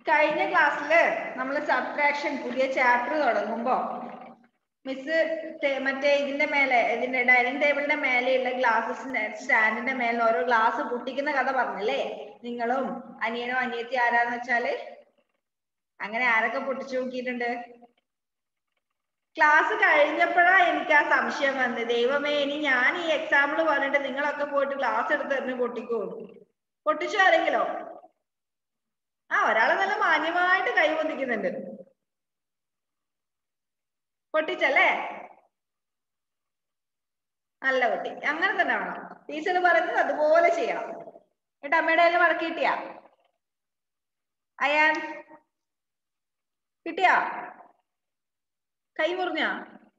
കഴിഞ്ഞ ക്ലാസ്സിൽ നമ്മൾ സബ്ട്രാക്ഷൻ പുതിയ ചാപ്റ്റർ തുടങ്ങുമ്പോ മിസ് മറ്റേ ഇതിന്റെ മേലെ ഇതിന്റെ ഡൈനിങ് ടേബിളിന്റെ മേലെയുള്ള ഗ്ലാസസിന്റെ സ്റ്റാൻഡിന്റെ മേലെ ഓരോ ഗ്ലാസ് പൊട്ടിക്കുന്ന കഥ പറഞ്ഞില്ലേ നിങ്ങളും അനിയനോ അനിയത്തി ആരാന്ന് വെച്ചാല് അങ്ങനെ ആരൊക്കെ പൊട്ടിച്ചു നോക്കിയിട്ടുണ്ട് ക്ലാസ് കഴിഞ്ഞപ്പോഴാ എനിക്ക് ആ സംശയം വന്നത് ദൈവമേ ഇനി ഞാൻ ഈ എക്സാമ്പിൾ പറഞ്ഞിട്ട് നിങ്ങളൊക്കെ പോയിട്ട് ക്ലാസ് എടുത്ത് എറിഞ്ഞ് പൊട്ടിക്കോളൂ പൊട്ടിച്ചോ ആരെങ്കിലോ ആ ഒരാള് നല്ല മാന്യമായിട്ട് കൈ പൊന്തിക്കുന്നുണ്ട് പൊട്ടിച്ചല്ലേ നല്ല പൊട്ടി അങ്ങനെ തന്നെ വേണം ടീച്ചർ പറയുന്നത് അതുപോലെ ചെയ്യണം എന്നിട്ട് അമ്മയുടെ കയ്യിൽ വഴക്ക് കിട്ടിയാ അയാൻ കിട്ടിയാ കൈ മുറിഞ്ഞാ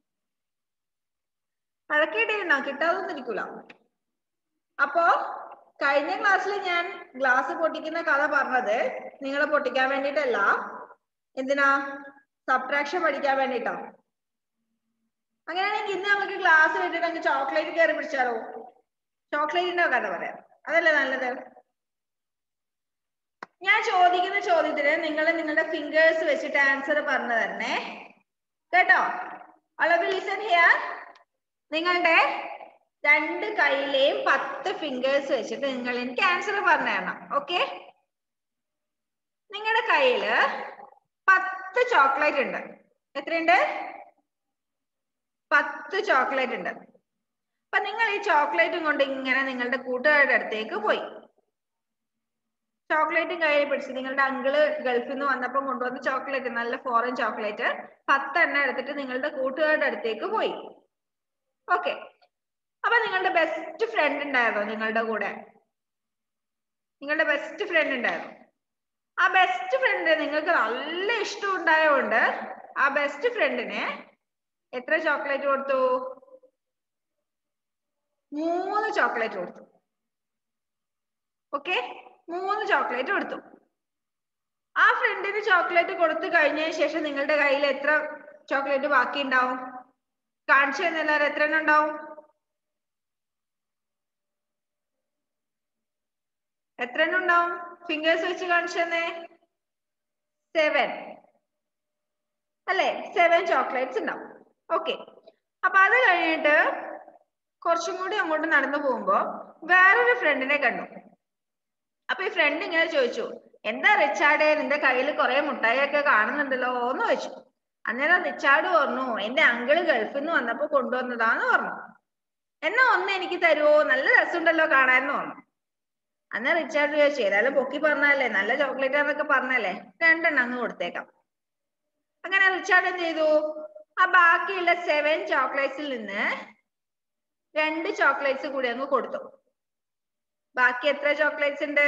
വഴക്ക് കിട്ടിയിരുന്നോ കിട്ടാതൊന്നും ഇരിക്കൂല അപ്പോ കഴിഞ്ഞ ക്ലാസ്സിൽ ഞാൻ ഗ്ലാസ് പൊട്ടിക്കുന്ന കഥ പറഞ്ഞത് നിങ്ങളെ പൊട്ടിക്കാൻ വേണ്ടിയിട്ടല്ല എന്തിനാ സബ്ട്രാക്ഷൻ പഠിക്കാൻ വേണ്ടിയിട്ടാ അങ്ങനെയാണെങ്കിൽ ഇന്ന് നമുക്ക് ക്ലാസ് വിട്ടിട്ട് അങ്ങ് ചോക്ലേറ്റ് കയറി പിടിച്ചാലോ ചോക്ലേറ്റിന്റെ കഥ പറയാം അതല്ലേ നല്ലത് ഞാൻ ചോദിക്കുന്ന ചോദ്യത്തിന് നിങ്ങൾ നിങ്ങളുടെ ഫിംഗേഴ്സ് വെച്ചിട്ട് ആൻസർ പറഞ്ഞു തരണേ കേട്ടോ അളവ് ലിസൺ ഹിയർ നിങ്ങളുടെ രണ്ട് കയ്യിലെയും പത്ത് ഫിംഗേഴ്സ് വെച്ചിട്ട് നിങ്ങൾ എനിക്ക് ആൻസർ പറഞ്ഞു തരണം ഓക്കെ നിങ്ങളുടെ കയ്യില് പത്ത് ചോക്ലേറ്റ് ഉണ്ട് എത്രയുണ്ട് പത്ത് ചോക്ലേറ്റ് ഉണ്ട് അപ്പൊ നിങ്ങൾ ഈ ചോക്ലേറ്റും കൊണ്ട് ഇങ്ങനെ നിങ്ങളുടെ കൂട്ടുകാരുടെ അടുത്തേക്ക് പോയി ചോക്ലേറ്റും കയ്യിൽ പിടിച്ച് നിങ്ങളുടെ അങ്കിള് ഗൾഫിൽ നിന്ന് വന്നപ്പോൾ കൊണ്ടുവന്ന ചോക്ലേറ്റ് നല്ല ഫോറിൻ ചോക്ലേറ്റ് പത്തെണ്ണം എടുത്തിട്ട് നിങ്ങളുടെ കൂട്ടുകാരുടെ അടുത്തേക്ക് പോയി ഓക്കെ അപ്പൊ നിങ്ങളുടെ ബെസ്റ്റ് ഫ്രണ്ട് ഉണ്ടായിരുന്നോ നിങ്ങളുടെ കൂടെ നിങ്ങളുടെ ബെസ്റ്റ് ഫ്രണ്ട് ഉണ്ടായിരുന്നു ആ ബെസ്റ്റ് ഫ്രണ്ട് നിങ്ങൾക്ക് നല്ല ഇഷ്ടം ഉണ്ടായതുകൊണ്ട് ആ ബെസ്റ്റ് ഫ്രണ്ടിന് എത്ര ചോക്ലേറ്റ് കൊടുത്തു മൂന്ന് ചോക്ലേറ്റ് കൊടുത്തു ഓക്കെ മൂന്ന് ചോക്ലേറ്റ് കൊടുത്തു ആ ഫ്രണ്ടിന് ചോക്ലേറ്റ് കൊടുത്തു കഴിഞ്ഞതിന് ശേഷം നിങ്ങളുടെ കയ്യിൽ എത്ര ചോക്ലേറ്റ് ബാക്കി ഉണ്ടാവും കാണിച്ചു തന്നെല്ലാരും എത്ര എണ്ണം ഉണ്ടാവും എത്ര എണ്ണം ഉണ്ടാവും ഫിംഗേഴ്സ് വെച്ച് കാണിച്ചു തന്നെ സെവൻ അല്ലെ സെവൻ ചോക്ലേറ്റ്സ് ഉണ്ടാവും ഓക്കെ അപ്പൊ അത് കഴിഞ്ഞിട്ട് കുറച്ചും കൂടി അങ്ങോട്ട് നടന്നു പോകുമ്പോ വേറൊരു ഫ്രണ്ടിനെ കണ്ടു അപ്പൊ ഈ ഫ്രണ്ട് ഇങ്ങനെ ചോദിച്ചു എന്താ റിച്ചാർഡേ നിന്റെ കയ്യിൽ കുറെ മുട്ടായിയൊക്കെ കാണുന്നുണ്ടല്ലോ എന്ന് ചോദിച്ചു അന്നേരം റിച്ചാർഡ് പറഞ്ഞു എന്റെ അങ്കിള് ഗൾഫിൽ നിന്ന് വന്നപ്പോ കൊണ്ടുവന്നതാന്ന് പറഞ്ഞു എന്നാ ഒന്ന് എനിക്ക് തരുവോ നല്ല രസമുണ്ടല്ലോ കാണാനെന്ന് പറഞ്ഞു അന്ന് റിച്ചാർഡ് ചോദിച്ചു ഏതായാലും പൊക്കി പറഞ്ഞല്ലേ നല്ല ചോക്ലേറ്റ് ആണെന്നൊക്കെ പറഞ്ഞല്ലേ രണ്ടെണ്ണം അങ്ങ് കൊടുത്തേക്കാം അങ്ങനെ റിച്ചാർഡ് എന്ത് ചെയ്തു ആ ബാക്കിയുള്ള സെവൻ ചോക്ലേറ്റ്സിൽ നിന്ന് രണ്ട് ചോക്ലേറ്റ്സ് കൂടി അങ്ങ് കൊടുത്തു ബാക്കി എത്ര ചോക്ലേറ്റ്സ് ഉണ്ട്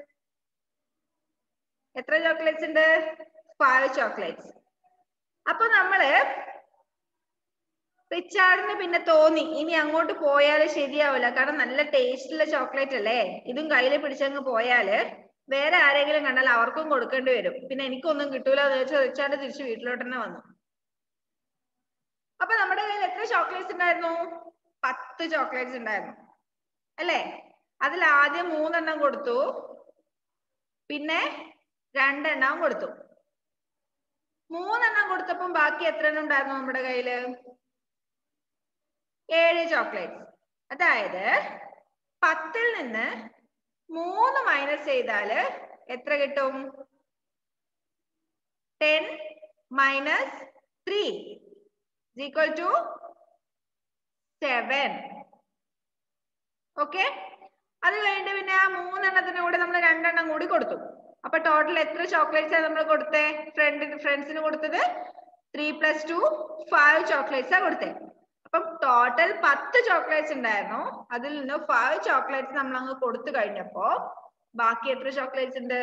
എത്ര ചോക്ലേറ്റ്സ് ഉണ്ട് ഫൈവ് ചോക്ലേറ്റ്സ് അപ്പൊ നമ്മള് റിച്ചാർഡിന് പിന്നെ തോന്നി ഇനി അങ്ങോട്ട് പോയാല് ശരിയാവില്ല കാരണം നല്ല ടേസ്റ്റുള്ള ചോക്ലേറ്റ് അല്ലേ ഇതും കയ്യിൽ പിടിച്ചങ്ങ് പോയാല് വേറെ ആരെങ്കിലും കണ്ടാൽ അവർക്കും കൊടുക്കേണ്ടി വരും പിന്നെ എനിക്കൊന്നും കിട്ടൂല എന്ന് വെച്ചാൽ റിച്ചാർഡ് തിരിച്ച് വീട്ടിലോട്ട് തന്നെ വന്നു അപ്പൊ നമ്മുടെ കയ്യിൽ എത്ര ചോക്ലേറ്റ്സ് ഉണ്ടായിരുന്നു പത്ത് ചോക്ലേറ്റ്സ് ഉണ്ടായിരുന്നു അല്ലേ അതിൽ ആദ്യം മൂന്നെണ്ണം കൊടുത്തു പിന്നെ രണ്ടെണ്ണം കൊടുത്തു മൂന്നെണ്ണം കൊടുത്തപ്പം ബാക്കി എത്ര എണ്ണം ഉണ്ടായിരുന്നു നമ്മുടെ കയ്യില് ഏഴ് ചോക്ലേറ്റ്സ് അതായത് പത്തിൽ നിന്ന് മൂന്ന് മൈനസ് ചെയ്താല് എത്ര കിട്ടും ten minus three equal to seven okay അത് കഴിഞ്ഞിട്ട് പിന്നെ ആ മൂന്നെണ്ണത്തിന് കൂടെ നമ്മൾ രണ്ടെണ്ണം കൂടി കൊടുത്തു അപ്പൊ ടോട്ടൽ എത്ര ചോക്ലേറ്റ്സ് ആണ് നമ്മൾ കൊടുത്തേ ഫ്രണ്ടിന് ഫ്രണ്ട്സിന് കൊടുത്തത് three plus two five chocolates ആ കൊടുത്തേ അപ്പം ടോട്ടൽ പത്ത് ചോക്ലേറ്റ്സ് ഉണ്ടായിരുന്നു അതിൽ നിന്ന് ഫൈവ് ചോക്ലേറ്റ്സ് നമ്മൾ അങ്ങ് കൊടുത്തു കഴിഞ്ഞപ്പോ ബാക്കി എത്ര ചോക്ലേറ്റ്സ് ഉണ്ട്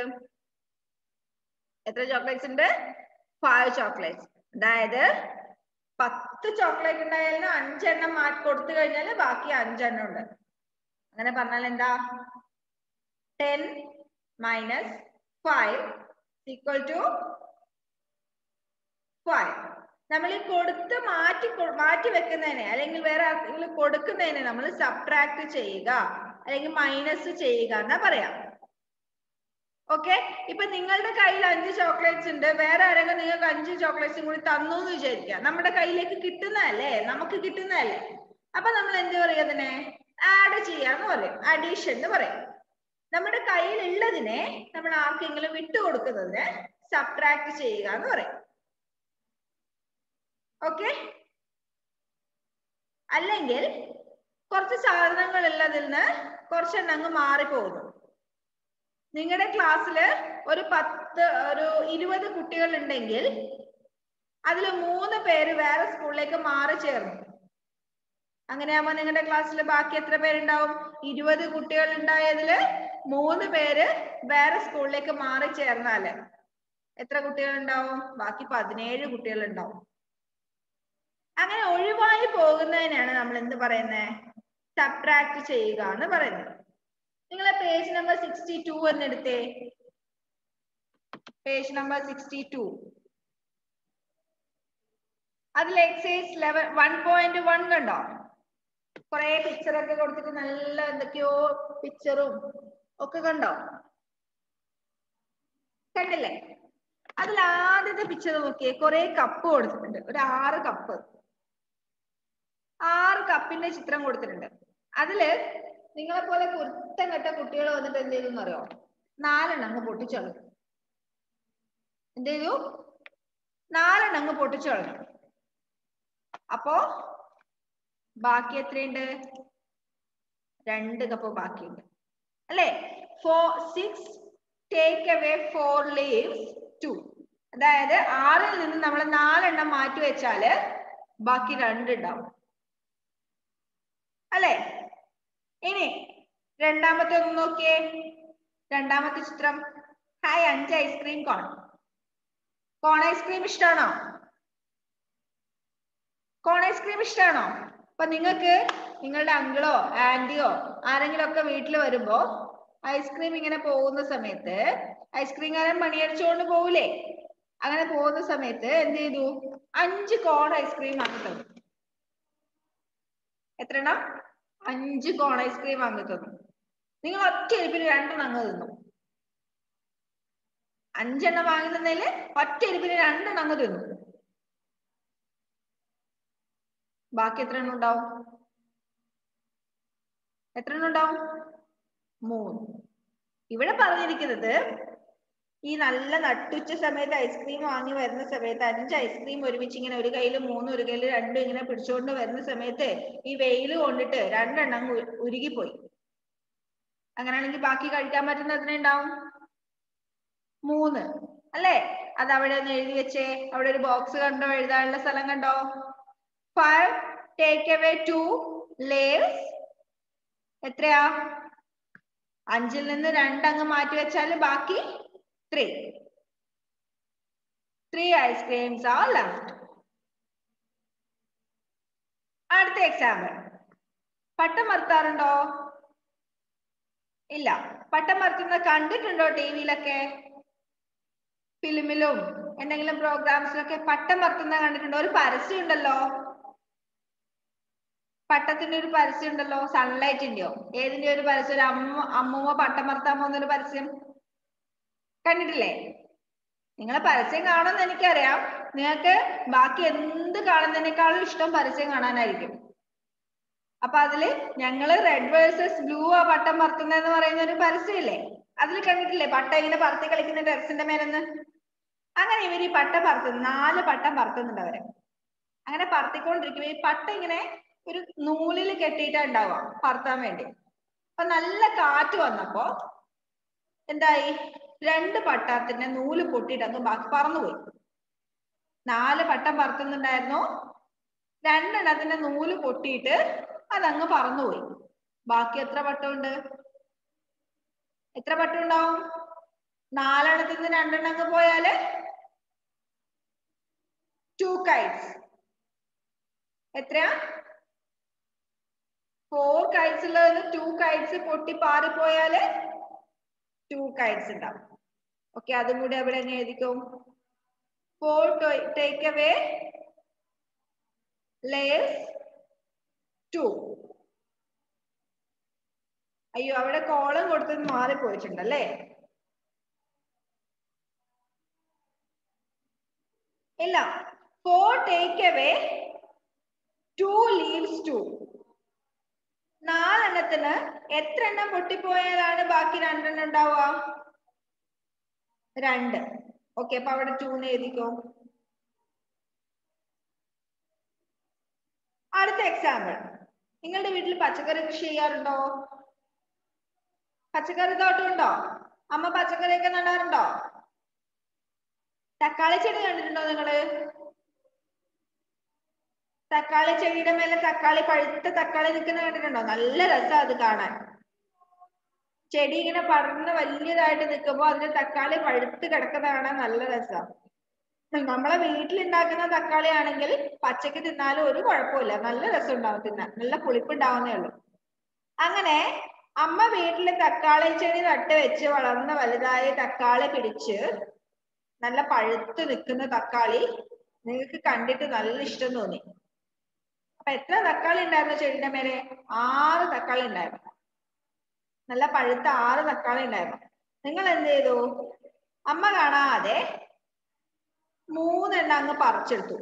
എത്ര ചോക്ലേറ്റ്സ് ഉണ്ട് ഫൈവ് ചോക്ലേറ്റ്സ് അതായത് പത്ത് ചോക്ലേറ്റ് ഉണ്ടായാലും അഞ്ചെണ്ണം മാറ്റി കൊടുത്തു കഴിഞ്ഞാൽ ബാക്കി അഞ്ചെണ്ണം ഉണ്ട് അങ്ങനെ പറഞ്ഞാൽ എന്താ ten minus five equal to five നമ്മൾ ഈ കൊടുത്ത് മാറ്റി മാറ്റി വെക്കുന്നതിനെ അല്ലെങ്കിൽ വേറെ ആർക്കെങ്കിലും കൊടുക്കുന്നതിനെ നമ്മൾ സബ്ട്രാക്ട് ചെയ്യുക അല്ലെങ്കിൽ മൈനസ് ചെയ്യുക എന്നാ പറയാം ഓക്കെ ഇപ്പൊ നിങ്ങളുടെ കയ്യിൽ അഞ്ച് ചോക്ലേറ്റ്സ് ഉണ്ട് വേറെ ആരെങ്കിലും നിങ്ങൾക്ക് അഞ്ച് ചോക്ലേറ്റ്സും കൂടി തന്നു എന്ന് വിചാരിക്കുക നമ്മുടെ കയ്യിലേക്ക് കിട്ടുന്നതല്ലേ നമുക്ക് കിട്ടുന്നതല്ലേ അപ്പൊ നമ്മൾ എന്ത് പറയും അതിനെ ആഡ് ചെയ്യാന്ന് പറയും അഡീഷൻ എന്ന് പറയും നമ്മുടെ കയ്യിലുള്ളതിനെ നമ്മൾ ആർക്കെങ്കിലും വിട്ടുകൊടുക്കുന്നതിനെ സബ്ട്രാക്ട് ചെയ്യുക എന്ന് പറയും ഓക്കെ അല്ലെങ്കിൽ കുറച്ച് സാധനങ്ങൾ ഉള്ളതിൽ നിന്ന് കുറച്ചെണ്ണം അങ്ങ് മാറിപ്പോകുന്നു നിങ്ങളുടെ ക്ലാസ്സിൽ ഒരു പത്ത് ഒരു ഇരുപത് കുട്ടികൾ ഉണ്ടെങ്കിൽ അതിൽ മൂന്ന് പേര് വേറെ സ്കൂളിലേക്ക് മാറി ചേർന്നു അങ്ങനെയാകുമ്പോ നിങ്ങളുടെ ക്ലാസ്സിൽ ബാക്കി എത്ര പേരുണ്ടാവും ഇരുപത് കുട്ടികൾ ഉണ്ടായതില് മൂന്ന് പേര് വേറെ സ്കൂളിലേക്ക് മാറി ചേർന്നാല് എത്ര കുട്ടികൾ ഉണ്ടാവും ബാക്കി പതിനേഴ് കുട്ടികൾ ഉണ്ടാവും അങ്ങനെ ഒഴിവായി പോകുന്നതിനാണ് നമ്മൾ എന്ത് പറയുന്നത് സബ്ട്രാക്ട് ചെയ്യുക എന്ന് പറയുന്നത് നിങ്ങളെ പേജ് നമ്പർ സിക്സ്റ്റി ടു എന്നെടുത്തേ പേജ് നമ്പർ സിക്സ്റ്റി ടു അതിൽ exercise eleven one point one കണ്ടോ കുറെ പിക്ചറൊക്കെ കൊടുത്തിട്ട് നല്ല എന്തൊക്കെയോ പിക്ചറും ഒക്കെ കണ്ടോ കണ്ടില്ലേ അതിൽ ആദ്യത്തെ പിക്ചർ നോക്കിയേ കുറെ കപ്പ് കൊടുത്തിട്ടുണ്ട് ഒരു ആറ് കപ്പ് ആറ് കപ്പിന്റെ ചിത്രം കൊടുത്തിട്ടുണ്ട് അതില് നിങ്ങളെ പോലെ കുരുത്തം കെട്ട കുട്ടികൾ വന്നിട്ട് എന്ത് ചെയ്തു അറിയോ നാലെണ്ണം അങ്ങ് പൊട്ടിച്ചളഞ്ഞു എന്ത് ചെയ്തു നാലെണ്ണം അങ്ങ് പൊട്ടിച്ചളഞ്ഞു അപ്പോ ബാക്കി എത്രയുണ്ട് രണ്ട് കപ്പ് ബാക്കിയുണ്ട് അല്ലേ four six take away four leaves two അതായത് ആറിൽ നിന്ന് നമ്മൾ നാലെണ്ണം മാറ്റി വെച്ചാല് ബാക്കി രണ്ട് ഉണ്ടാവും അല്ലേ ഇനി രണ്ടാമത്തെ ഒന്ന് നോക്കിയേ രണ്ടാമത്തെ ചിത്രം ഹായ് അഞ്ച് ഐസ്ക്രീം കോൺ കോൺ ഐസ്ക്രീം ഇഷ്ടമാണോ കോൺ ഐസ്ക്രീം ഇഷ്ടമാണോ അപ്പൊ നിങ്ങൾക്ക് നിങ്ങളുടെ അങ്കിളോ ആന്റിയോ ആരെങ്കിലും ഒക്കെ വീട്ടിൽ വരുമ്പോ ഐസ്ക്രീം ഇങ്ങനെ പോകുന്ന സമയത്ത് ഐസ്ക്രീം കാരൻ മണിയടിച്ചുകൊണ്ട് പോകൂലേ അങ്ങനെ പോകുന്ന സമയത്ത് എന്ത് ചെയ്തു അഞ്ച് കോൺ ഐസ്ക്രീം വാങ്ങി തന്നു എത്ര എണ്ണം അഞ്ച് കോൺ ഐസ്ക്രീം വാങ്ങി തന്നു നിങ്ങൾ ഒറ്റ എരിപ്പിന് രണ്ടെണ്ണം അങ്ങ് തിന്നു അഞ്ചെണ്ണം വാങ്ങി തന്നതില് ഒറ്റ എരിപ്പിന് രണ്ടെണ്ണം അങ്ങ് തിന്നു ബാക്കി എത്ര എണ്ണം ഉണ്ടാവും എത്ര എണ്ണം ഉണ്ടാവും മൂന്ന് ഇവിടെ പറഞ്ഞിരിക്കുന്നത് ഈ നല്ല നട്ടുച്ച സമയത്ത് ഐസ്ക്രീം വാങ്ങി വരുന്ന സമയത്ത് അഞ്ച് ഐസ്ക്രീം ഒരുമിച്ച് ഇങ്ങനെ ഒരു കയ്യിൽ മൂന്ന് ഒരു കയ്യിൽ രണ്ടും ഇങ്ങനെ പിടിച്ചുകൊണ്ട് വരുന്ന സമയത്ത് ഈ വെയിൽ കൊണ്ടിട്ട് രണ്ടെണ്ണം അങ്ങ് ഉ- ഉരുകിപ്പോയി അങ്ങനെയാണെങ്കിൽ ബാക്കി കഴിക്കാൻ പറ്റുന്ന എത്ര ഉണ്ടാവും മൂന്ന് അല്ലേ അത് അവിടെ ഒന്ന് എഴുതി വെച്ചേ അവിടെ ഒരു ബോക്സ് കണ്ടോ എഴുതാനുള്ള സ്ഥലം കണ്ടോ five take away two leaves എത്രയാ അഞ്ചിൽ നിന്ന് രണ്ടങ്ങ് മാറ്റി വെച്ചാൽ ബാക്കി three three ice creams are left അടുത്ത എക്സാമ്പിൾ പട്ടം മറുത്താറുണ്ടോ ഇല്ല പട്ടം മറുത്തുന്ന കണ്ടിട്ടുണ്ടോ ടി വിയിലൊക്കെ ഫിലിമിലും എന്തെങ്കിലും പ്രോഗ്രാംസിലൊക്കെ പട്ടം മറുത്തുന്ന കണ്ടിട്ടുണ്ടോ ഒരു പരസ്യം ഉണ്ടല്ലോ പട്ടത്തിന്റെ ഒരു പരസ്യം ഉണ്ടല്ലോ സൺലൈറ്റിന്റെയോ ഏതിന്റെ ഒരു പരസ്യം ഒരു അമ്മ അമ്മൂമ്മ പട്ടം മറത്താൻ പോകുന്ന ഒരു പരസ്യം കണ്ടിട്ടില്ലേ നിങ്ങൾ പരസ്യം കാണുമെന്ന് എനിക്കറിയാം നിങ്ങൾക്ക് ബാക്കി എന്ത് കാണുന്നതിനേക്കാളും ഇഷ്ടം പരസ്യം കാണാനായിരിക്കും അപ്പൊ അതില് ഞങ്ങള് റെഡ് വേഴ്സസ് ബ്ലൂ ആ പട്ടം പറത്തുന്നതെന്ന് പറയുന്ന ഒരു പരസ്യമില്ലേ അതിൽ കണ്ടിട്ടില്ലേ പട്ട ഇങ്ങനെ പറത്തി കളിക്കുന്ന ടെറസിന്റെ മേലെന്ന് അങ്ങനെ ഇവർ ഈ പട്ട പറത്തുന്നു നാല് പട്ടം പറത്തുന്നുണ്ട് അവര് അങ്ങനെ പറത്തിക്കൊണ്ടിരിക്കുമ്പോ ഈ പട്ട ഇങ്ങനെ ഒരു നൂലിൽ കെട്ടിയിട്ടാ ഉണ്ടാവുക പറത്താൻ വേണ്ടി അപ്പൊ നല്ല കാറ്റ് വന്നപ്പോ എന്തായി രണ്ട് പട്ടത്തിന്റെ നൂല് പൊട്ടിയിട്ട് അങ്ങ് ബാക്കി പറന്നുപോയി നാല് പട്ടം പറത്തുന്നുണ്ടായിരുന്നു രണ്ടെണ്ണത്തിന്റെ നൂല് പൊട്ടിയിട്ട് അതങ്ങ് പറന്നുപോയി ബാക്കി എത്ര പട്ടമുണ്ട് എത്ര പട്ടം ഉണ്ടാവും നാലെണ്ണത്തിൽ നിന്ന് രണ്ടെണ്ണം അങ്ങ് പോയാല് ടു കൈറ്റ്സ് എത്രയാ ഫോർ കൈറ്റ്സ് ഉള്ളതിന് ടു കൈറ്റ്സ് പൊട്ടി പാറിപ്പോയാല് ടു കൈറ്റ്സ് ഉണ്ടാവും ഓക്കെ അതും കൂടി അവിടെ അങ്ങ് എഴുതിക്കും four take away leaves two അയ്യോ അവിടെ കോളം കൊടുത്തത് മാറിപ്പോയിട്ടുണ്ടല്ലേ ഇല്ല four take away two leaves two നാലെണ്ണത്തിന് എത്ര എണ്ണം പൊട്ടിപ്പോയാലാണ് ബാക്കി രണ്ടെണ്ണം ഉണ്ടാവുക രണ്ട് ഓക്കെ അപ്പൊ അവിടെ ടൂന്ന് എഴുതിക്കോ അടുത്ത എക്സാമ്പിൾ നിങ്ങളുടെ വീട്ടിൽ പച്ചക്കറി കൃഷി ചെയ്യാറുണ്ടോ പച്ചക്കറി തോട്ടം ഉണ്ടോ അമ്മ പച്ചക്കറിയൊക്കെ നടാറുണ്ടോ തക്കാളി ചെടി കണ്ടിട്ടുണ്ടോ നിങ്ങള് തക്കാളി ചെടിയുടെ മേലെ തക്കാളി പഴുത്ത തക്കാളി നിൽക്കുന്ന കണ്ടിട്ടുണ്ടോ നല്ല രസാ അത് കാണാൻ ചെടി ഇങ്ങനെ പടർന്ന് വലിയതായിട്ട് നിൽക്കുമ്പോ അതിന് തക്കാളി പഴുത്ത് കിടക്കുന്ന കാണാൻ നല്ല രസാ നമ്മളെ വീട്ടിലുണ്ടാക്കുന്ന തക്കാളി ആണെങ്കിൽ പച്ചക്ക് തിന്നാലും ഒരു കുഴപ്പമില്ല നല്ല രസം ഉണ്ടാവും തിന്നാൻ നല്ല പുളിപ്പുണ്ടാവുന്നേ ഉള്ളൂ അങ്ങനെ അമ്മ വീട്ടില് തക്കാളി ചെടി നട്ട് വെച്ച് വളർന്ന് വലുതായി തക്കാളി പിടിച്ച് നല്ല പഴുത്ത് നിൽക്കുന്ന തക്കാളി നിങ്ങൾക്ക് കണ്ടിട്ട് നല്ല ഇഷ്ടം തോന്നി അപ്പൊ എത്ര തക്കാളി ഉണ്ടായിരുന്നു ചെടിയുടെ മേലെ ആറ് തക്കാളി ഉണ്ടായിരുന്നു നല്ല പഴുത്ത ആറ് തക്കാളി ഉണ്ടായിരുന്നു നിങ്ങൾ എന്ത് ചെയ്തു അമ്മ കാണാതെ മൂന്നെണ്ണം അങ്ങ് പറിച്ചെടുത്തു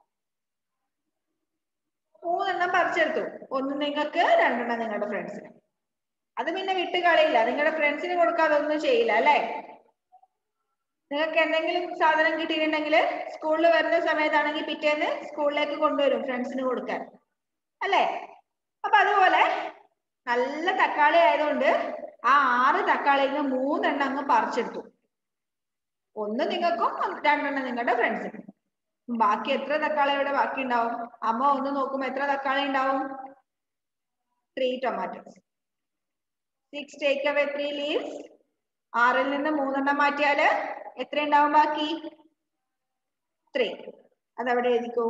മൂന്നെണ്ണം പറിച്ചെടുത്തു ഒന്ന് നിങ്ങൾക്ക് രണ്ടെണ്ണം നിങ്ങളുടെ ഫ്രണ്ട്സിന് അത് പിന്നെ വിട്ട് കളിയില്ല നിങ്ങളുടെ ഫ്രണ്ട്സിന് കൊടുക്കാതെ ഒന്നും ചെയ്യില്ല അല്ലേ നിങ്ങൾക്ക് എന്തെങ്കിലും സാധനം കിട്ടിയിട്ടുണ്ടെങ്കിൽ സ്കൂളിൽ വരുന്ന സമയത്താണെങ്കിൽ പിറ്റേന്ന് സ്കൂളിലേക്ക് കൊണ്ടുവരും ഫ്രണ്ട്സിന് കൊടുക്കാൻ അല്ലേ അപ്പൊ അതുപോലെ നല്ല തക്കാളി ആയതുകൊണ്ട് ആ ആറ് തക്കാളിയിൽ നിന്ന് മൂന്നെണ്ണം അങ്ങ് പറിച്ചെടുത്തു ഒന്ന് നിങ്ങൾക്കും രണ്ടെണ്ണം നിങ്ങളുടെ ഫ്രണ്ട്സിനും ബാക്കി എത്ര തക്കാളി ഇവിടെ ബാക്കി ഉണ്ടാവും അമ്മ ഒന്ന് നോക്കുമ്പോ എത്ര തക്കാളി ഉണ്ടാവും three tomatoes six take away three leaves ആറിൽ നിന്ന് മൂന്നെണ്ണം മാറ്റിയാല് എത്ര ഉണ്ടാവും ബാക്കി ത്രീ അതവിടെ എഴുതിക്കോ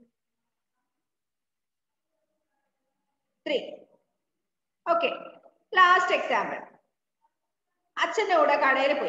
ത്രീ ഓക്കെ ലാസ്റ്റ് എക്സാമ്പിൾ അച്ഛന്റെ കൂടെ കടയിൽ പോയി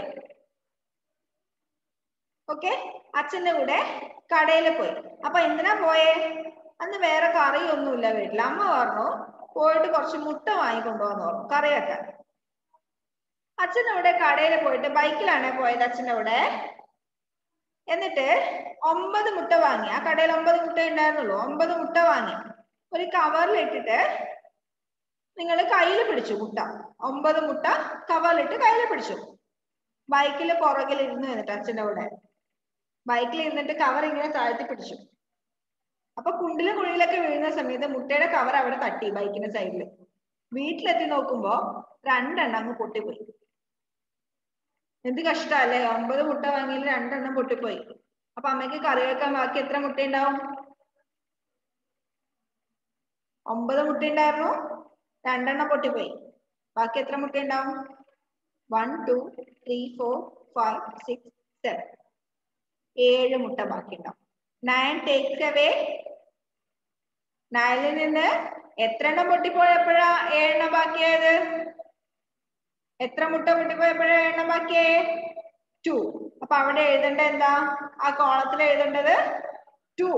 ഓക്കെ അച്ഛന്റെ കൂടെ കടയിൽ പോയി അപ്പൊ എന്തിനാ പോയേ അന്ന് വേറെ കറിയൊന്നുമില്ല വീട്ടിൽ അമ്മ പറഞ്ഞു പോയിട്ട് കുറച്ച് മുട്ട വാങ്ങിക്കൊണ്ടുവന്നു പറഞ്ഞു കറിയൊക്കെ അച്ഛൻ്റെ കൂടെ കടയിൽ പോയിട്ട് ബൈക്കിലാണ് പോയത് അച്ഛൻ്റെ കൂടെ എന്നിട്ട് ഒമ്പത് മുട്ട വാങ്ങി ആ കടയിൽ ഒമ്പത് മുട്ട ഉണ്ടായിരുന്നുള്ളൂ ഒമ്പത് മുട്ട വാങ്ങി ഒരു കവറിൽ ഇട്ടിട്ട് നിങ്ങൾ കയ്യിൽ പിടിച്ചു മുട്ട ഒമ്പത് മുട്ട കവറിലിട്ട് കയ്യിൽ പിടിച്ചു ബൈക്കിൽ പുറകിൽ ഇരുന്ന് എന്നിട്ട് അച്ഛൻ്റെ കൂടെ ബൈക്കിൽ ഇരുന്നിട്ട് കവർ ഇങ്ങനെ താഴ്ത്തി പിടിച്ചു അപ്പൊ കുണ്ടിലും കുഴിയിലൊക്കെ വീഴുന്ന സമയത്ത് മുട്ടയുടെ കവർ അവിടെ തട്ടി ബൈക്കിന്റെ സൈഡിൽ വീട്ടിലെത്തി നോക്കുമ്പോ രണ്ടെണ്ണം അങ്ങ് പൊട്ടിപ്പോയി എന്ത് കഷ്ടല്ലേ ഒമ്പത് മുട്ട വാങ്ങിയിൽ രണ്ടെണ്ണം പൊട്ടിപ്പോയി അപ്പൊ അമ്മയ്ക്ക് കറി വെക്കാൻ ബാക്കി എത്ര മുട്ട ഉണ്ടാവും ഒമ്പത് മുട്ട ഉണ്ടായിരുന്നു രണ്ടെണ്ണം പൊട്ടിപ്പോയി ബാക്കി എത്ര മുട്ട ഉണ്ടാവും one two three four five six seven ഏഴ് മുട്ട ബാക്കി ഉണ്ടാവും നയൻ ടേക്സ് അവേ നയനിൽ നിന്ന് എത്ര എണ്ണം പൊട്ടിപ്പോയപ്പോഴാ ഏഴെണ്ണം ബാക്കിയായത് എത്ര മുട്ട പൊട്ടിപ്പോയപ്പോഴാ എണ്ണം ബാക്കിയേ ടു അപ്പൊ അവിടെ എഴുതേണ്ട എന്താ ആ കോളത്തിൽ എഴുതേണ്ടത് ടു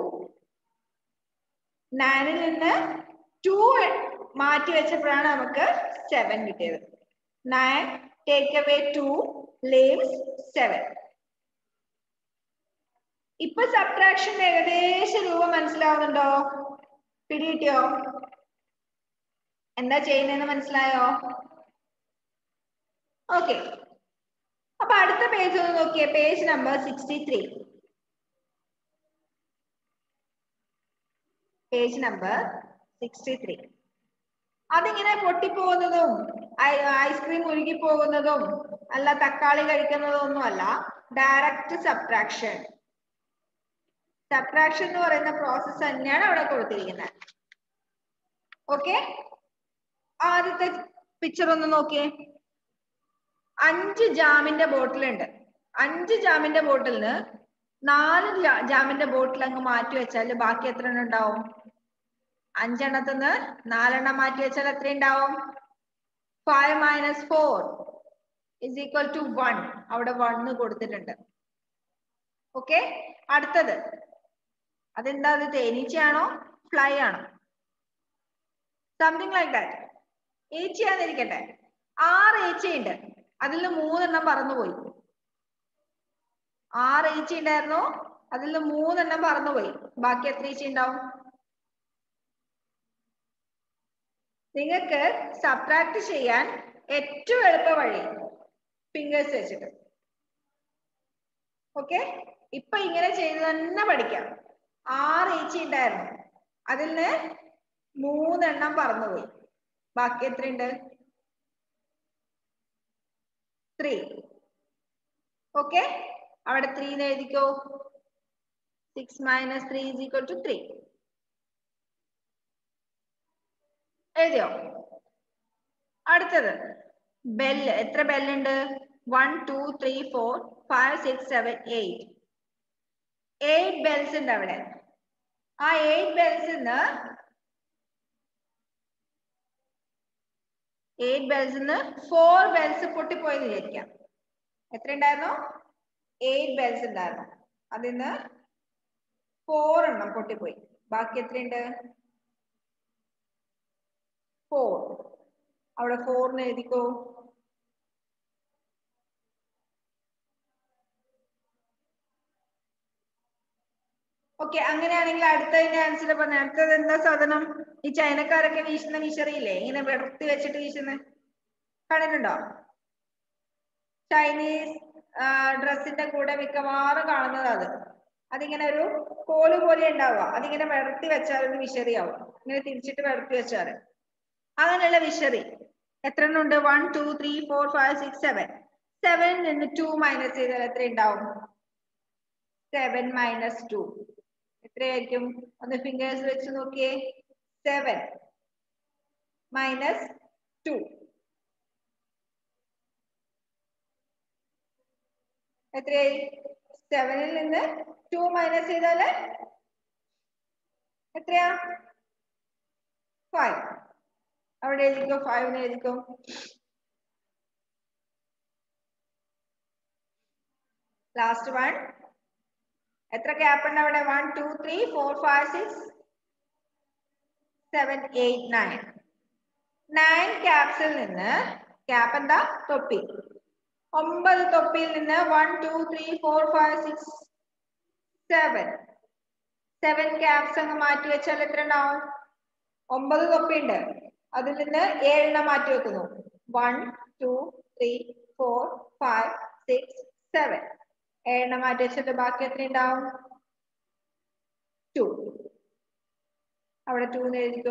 നയനിൽ നിന്ന് ടു മാറ്റി വെച്ചപ്പോഴാണ് നമുക്ക് സെവൻ കിട്ടിയത് nine take away two leaves seven ഇപ്പൊ സബ്ട്രാക്ഷന്റെ ഏകദേശ രൂപം മനസ്സിലാവുന്നുണ്ടോ പിടികിട്ടിയോ എന്താ ചെയ്യുന്നതെന്ന് മനസ്സിലായോ ഓക്കെ അപ്പൊ അടുത്ത പേജ് ഒന്ന് നോക്കിയേ page number sixty three page number sixty three അതിങ്ങനെ പൊട്ടിപ്പോകുന്നതും ഐസ്ക്രീം ഉരുകി പോകുന്നതും അല്ല തക്കാളി കഴിക്കുന്നതും ഒന്നും അല്ല ഡയറക്റ്റ് സബ്ട്രാക്ഷൻ സബ്ട്രാക്ഷൻ എന്ന് പറയുന്ന പ്രോസസ്സ് തന്നെയാണ് അവിടെ കൊടുത്തിരിക്കുന്നത് ഓക്കെ ആദ്യത്തെ പിക്ചർ ഒന്ന് നോക്കിയേ അഞ്ച് ജാമിന്റെ ബോട്ടിൽ ഉണ്ട് അഞ്ച് ജാമിന്റെ ബോട്ടിലിന് നാല് ജാമിന്റെ ബോട്ടിൽ അങ്ങ് മാറ്റി വെച്ചാൽ ബാക്കി എത്ര എണ്ണം ഉണ്ടാവും അഞ്ചെണ്ണത്തിന് നാലെണ്ണം മാറ്റി വെച്ചാൽ എത്ര ഉണ്ടാവും five minus four is equal to one അവിടെ വണ്ണ് കൊടുത്തിട്ടുണ്ട് ഓക്കെ അടുത്തത് അതെന്താ അത് തേനീച്ചയാണോ ഫ്ലൈ ആണോ സംതിങ് ലൈക്ക് ദാറ്റ് ഈച്ചയാന്നിരിക്കട്ടെ ആറ് ഈച്ചയുണ്ട് അതിൽ നിന്ന് മൂന്നെണ്ണം പറന്നുപോയി ആറ് ഈച്ച ഉണ്ടായിരുന്നു അതിൽ നിന്ന് മൂന്നെണ്ണം പറന്നുപോയി ബാക്കി എത്ര ഈച്ച ഉണ്ടാവും നിങ്ങൾക്ക് സബ്ട്രാക്ട് ചെയ്യാൻ ഏറ്റവും എളുപ്പ വഴി ഫിംഗേഴ്സ് വെച്ചിട്ട് ഓക്കെ ഇപ്പൊ ഇങ്ങനെ ചെയ്ത് തന്നെ പഠിക്കാം ആറ് ഈച്ച ഉണ്ടായിരുന്നു അതിൽ നിന്ന് മൂന്നെണ്ണം പറന്നുപോയി ബാക്കി എത്രയുണ്ട് ത്രീ ഓക്കെ അവിടെ ത്രീ എന്ന് എഴുതിക്കോ six minus three is equal to three എഴുതിയോ അടുത്തത് ബെല്ല് എത്ര ബെല്ലുണ്ട് one two three four five six seven eight eight bells ഉണ്ട് അവിടെ ആ eight bells eight bells four bells പൊട്ടിപ്പോയെന്ന് വിചാരിക്കാം എത്ര ഉണ്ടായിരുന്നു എയ്റ്റ് ബെൽസ് ഉണ്ടായിരുന്നു അതിന്ന് ഫോർ എണ്ണം പൊട്ടിപ്പോയി ബാക്കി എത്രയുണ്ട് ഫോർ അവിടെ ഫോറിന് എഴുതിക്കോ ഓക്കെ അങ്ങനെയാണെങ്കിൽ അടുത്തതിന്റെ ആൻസർ പറഞ്ഞ അടുത്തത് എന്താ സാധനം ഈ ചൈനക്കാരൊക്കെ വീശുന്ന വിശറിയില്ലേ ഇങ്ങനെ വിടർത്തി വെച്ചിട്ട് വീശുന്ന കണ്ടിട്ടുണ്ടോ ചൈനീസ് ഡ്രസ്സിന്റെ കൂടെ മിക്കവാറും കാണുന്നത് അത് അതിങ്ങനെ ഒരു കോല് പോലെ ഉണ്ടാവുക അതിങ്ങനെ വിടർത്തി വെച്ചാൽ ഒരു വിശറിയാവും ഇങ്ങനെ തിരിച്ചിട്ട് വിടർത്തി വെച്ചാൽ അങ്ങനെയുള്ള വിശറി എത്ര എണ്ണം ഉണ്ട് one two three four five six seven സെവനിൽ നിന്ന് ടു മൈനസ് ചെയ്താൽ എത്ര ഉണ്ടാവും സെവൻ മൈനസ് ടു എത്രയായിരിക്കും ഒന്ന് ഫിംഗേഴ്സ് വെച്ച് നോക്കിയേ സെവൻ മൈനസ് ടു എത്രയായി സെവനിൽ നിന്ന് ടു മൈനസ് ചെയ്താല് എത്രയാ ഫൈവ് അവിടെ എഴുതിക്കോ ഫൈവിന് എഴുതിക്കോ ലാസ്റ്റ് വൺ എത്ര ഗ്യാപ്പ് ഉണ്ട് അവിടെ one two three four five six seven eight nine nine ക്യാപ്സിൽ നിന്ന് ക്യാപ്പ് എന്താ തൊപ്പി ഒമ്പത് തൊപ്പിയിൽ നിന്ന് one two three four five six seven seven caps അങ്ങ് മാറ്റി വെച്ചാൽ എത്ര ഉണ്ടാവും ഒമ്പത് തൊപ്പി ഉണ്ട് അതിൽ നിന്ന് ഏഴെണ്ണം മാറ്റി വെക്കുന്നു one two three four five six seven ഏഴെണ്ണം മാറ്റി വെച്ചിട്ട് ബാക്കി എത്ര ഉണ്ടാവും ടു അവിടെ ടു എന്ന് എഴുതിക്കോ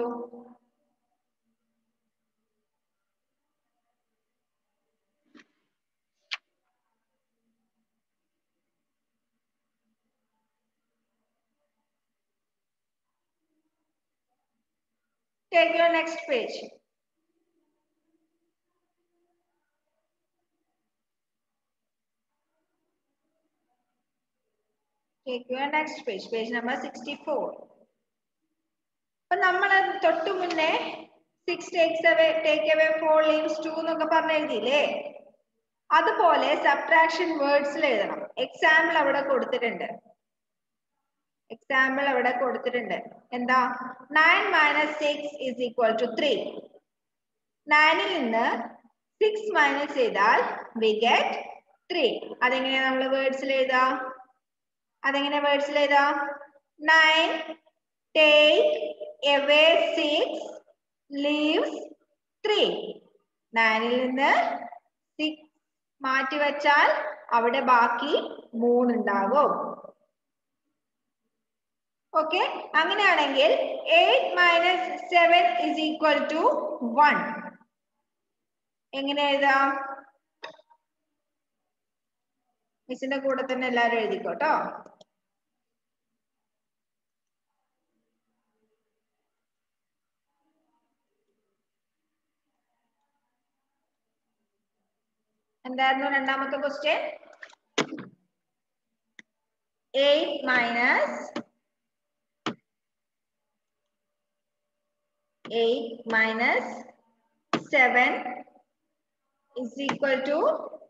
Take your next page. Take your next page, page number 64. അപ്പൊ നമ്മൾ തൊട്ടു മുന്നേ six takes away take away four leaves two എന്നൊക്കെ പറഞ്ഞ് എഴുതിയില്ലേ അതുപോലെ സബ്ട്രാക്ഷൻ വേർഡ്സിൽ എഴുതണം എക്സാമ്പിൾ അവിടെ കൊടുത്തിട്ടുണ്ട് എക്സാമ്പിൾ അവിടെ കൊടുത്തിട്ടുണ്ട് എന്താ nine minus six is equal to three നയനിൽ നിന്ന് സിക്സ് മൈനസ് ചെയ്താൽ വി ഗെറ്റ് ത്രീ അതെങ്ങനെയാ നമ്മൾ വേർഡ്സിൽ എഴുതാ അതെങ്ങനെ വേർഡ്സിൽ എഴുതാ nine take away six leaves three നയനിൽ നിന്ന് സിക്സ് മാറ്റി വെച്ചാൽ അവിടെ ബാക്കി മൂന്നുണ്ടാകും ഓക്കെ അങ്ങനെയാണെങ്കിൽ eight minus seven is equal to one എങ്ങനെ എഴുതാം മിസ്സിന്റെ കൂടെ തന്നെ എല്ലാവരും എഴുതിക്കോട്ടോ എന്തായിരുന്നു രണ്ടാമത്തെ question eight minus 8 minus 7 is equal to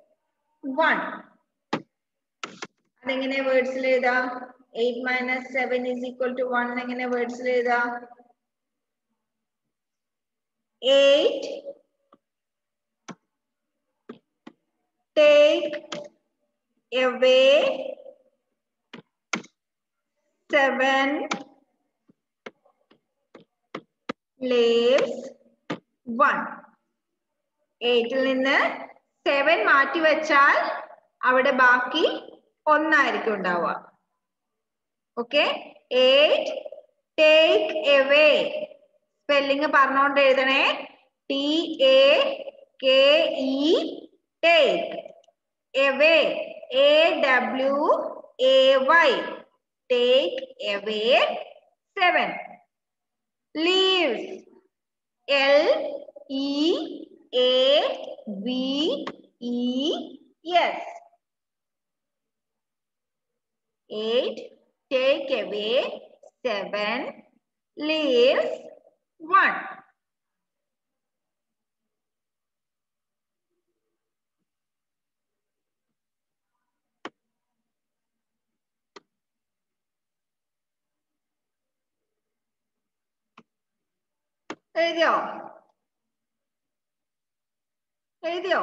1. അതെങ്ങനെ വേർഡ്സിൽ എഴുതാം eight minus seven is equal to one എങ്ങനെ വേർഡ്സിൽ എഴുതാം eight take away seven leaves one എയ്റ്റിൽ നിന്ന് സെവൻ മാറ്റി വെച്ചാൽ അവിടെ ബാക്കി ഒന്നായിരിക്കും ഉണ്ടാവുക okay eight take away spelling പറഞ്ഞുകൊണ്ട് എഴുതണേ T A K E take away A W A Y take away seven leaves L E A V E S. Eight take away seven leaves one. എഴുതിയോ എഴുതിയോ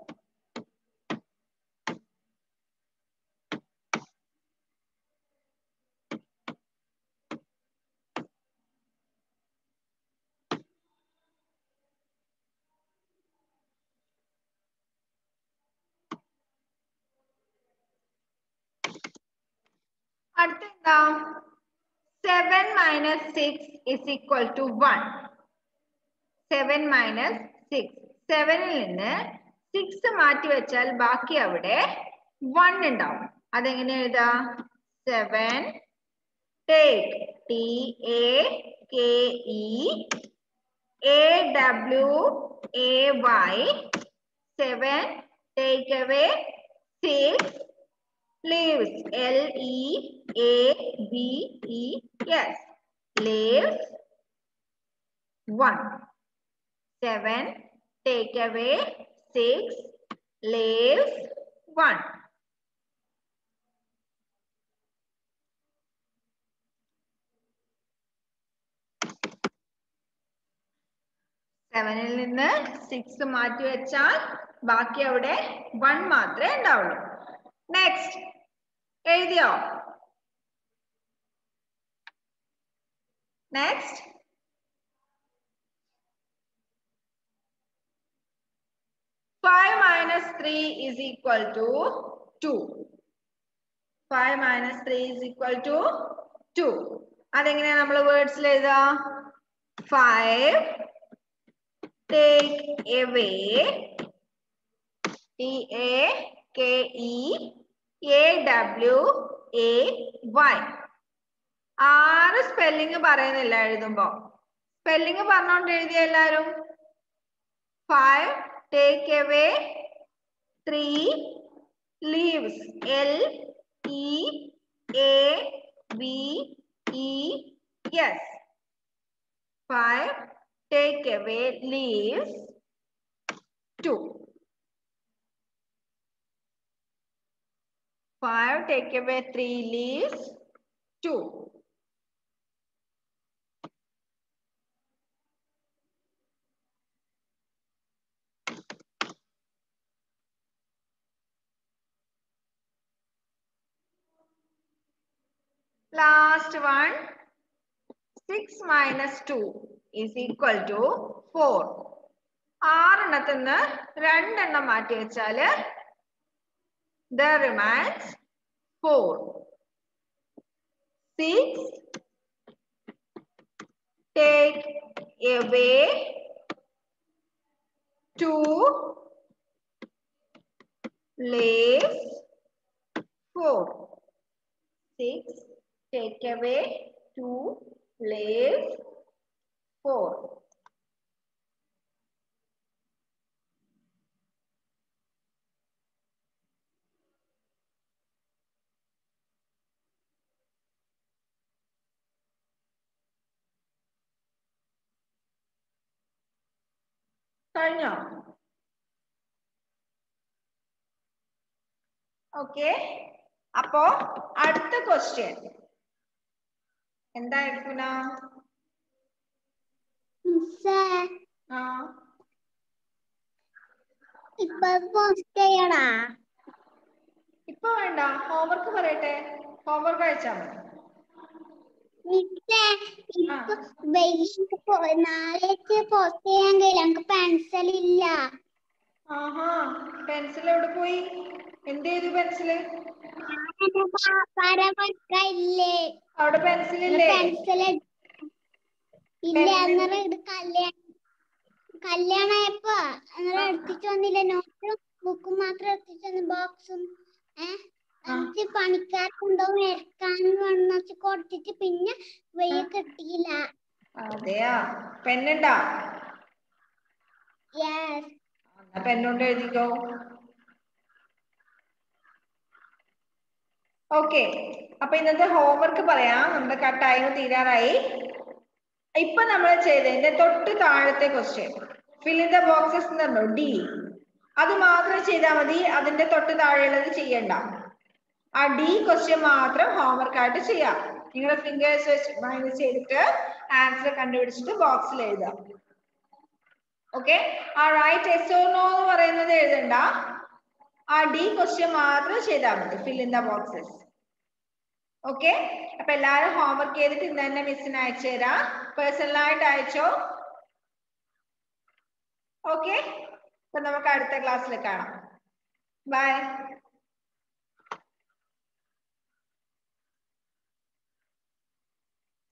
അടുത്ത എന്താ seven minus six is equal to one seven minus six സെവനിൽ നിന്ന് six മാറ്റി വെച്ചാൽ ബാക്കി അവിടെ വൺ ഉണ്ടാവും അതെങ്ങനെ എഴുതാ seven take T A K E A W A Y seven take away six leaves L E A V E S leaves one seven take away six leaves one സെവനിൽ നിന്ന് six മാറ്റി വെച്ചാൽ ബാക്കി അവിടെ one മാത്രമേ ഉണ്ടാവുള്ളൂ next എഴുതിയോ next five minus three is equal to two five minus three is equal to two അതെങ്ങനെയാ നമ്മൾ വേർഡ്സിൽ എഴുതുക five take away T A K E A W A Y ആറ് സ്പെല്ലിംഗ് പറയുന്നില്ല എഴുതുമ്പോ സ്പെല്ലിംഗ് പറഞ്ഞോണ്ട് എഴുതിയ എല്ലാരും five take away three leaves L E A V E S five take away leaves two Five, take away three leaves. Two. Last one. Six minus two is equal to four. ആറെണ്ണത്തിൽ നിന്ന് രണ്ടെണ്ണം മാറ്റി വെച്ചാല് there remains 4. 6. Take away 2. Leave 4. 6. Take away 2. Leave 4. കഴിഞ്ഞോ okay അപ്പോ അടുത്ത question എന്തായിരിക്കും മിസ്സേ ആ ഇപ്പൊ പോസ്റ്റ് ചെയ്യണാ ഇപ്പൊ വേണ്ട ഹോംവർക്ക് പറയട്ടെ ഹോംവർക്ക് അയച്ചാ മതി മിസ്സേ ഇപ്പൊ വൈകിട്ട് പോ- നാളേക്ക് പോസ്റ്റ് ചെയ്യാൻ കഴിയില്ല നമുക്ക് പെൻസിൽ ഇല്ല ആഹാ പെൻസിൽ എവിടെ പോയി എന്ത് ചെയ്തു പെൻസില് ഇല്ലേ അവിടെ പെൻസിൽ ഇല്ലേ പെൻസിൽ ഇല്ല അന്നേരം ഇത് കല്യാണം കല്യാണായപ്പോ അന്നേരം എടുത്തിട്ട് വന്നില്ല നോട്ടും ബുക്കും മാത്രം എടുത്തിട്ട് വന്നു ബോക്സും ഏഹ് എന്നിട്ട് പണിക്കാർക്കുണ്ടാവും എടുക്കാന്ന് പറഞ്ഞു കൊടുത്തിട്ട് പിന്നെ വയ്യ കിട്ടിയില്ല അതെയാ പെന്നുണ്ടാ യെസ് എന്നാ പെണ്ണുകൊണ്ട് എഴുതിക്കോ ഓക്കെ അപ്പൊ ഇന്നത്തെ ഹോംവർക്ക് പറയാം നമ്മുടെ ടൈം തീരാറായി ഇപ്പൊ നമ്മൾ ചെയ്തതിന്റെ തൊട്ട് താഴത്തെ question fill in the boxes എന്നുണ്ടോ ഡി അത് മാത്രം ചെയ്താൽ മതി അതിന്റെ തൊട്ട് താഴെയുള്ളത് ചെയ്യണ്ട ആ ഡി ക്വസ്റ്റ്യൻ മാത്രം ഹോംവർക്ക് ആയിട്ട് ചെയ്യാം നിങ്ങളുടെ ഫിംഗേഴ്സ് വെച്ച് മൈനസ് ചെയ്തിട്ട് ആൻസർ കണ്ടുപിടിച്ചിട്ട് ബോക്സിൽ എഴുതാം ഓക്കെ ആ റൈറ്റ് എസ് ഓർ നോ എന്ന് പറയുന്നത് എഴുതണ്ട ആ ഡി ക്വസ്റ്റ്യൻ മാത്രം ചെയ്താൽ മതി fill in the boxes okay അപ്പൊ എല്ലാവരും ഹോംവർക്ക് ചെയ്തിട്ട് ഇന്ന് തന്നെ മിസ്സിന് അയച്ചു തരാം പേഴ്സണലായിട്ട് അയച്ചോ ഓക്കെ അപ്പൊ നമുക്ക് അടുത്ത ക്ലാസ്സിൽ കാണാം ബൈ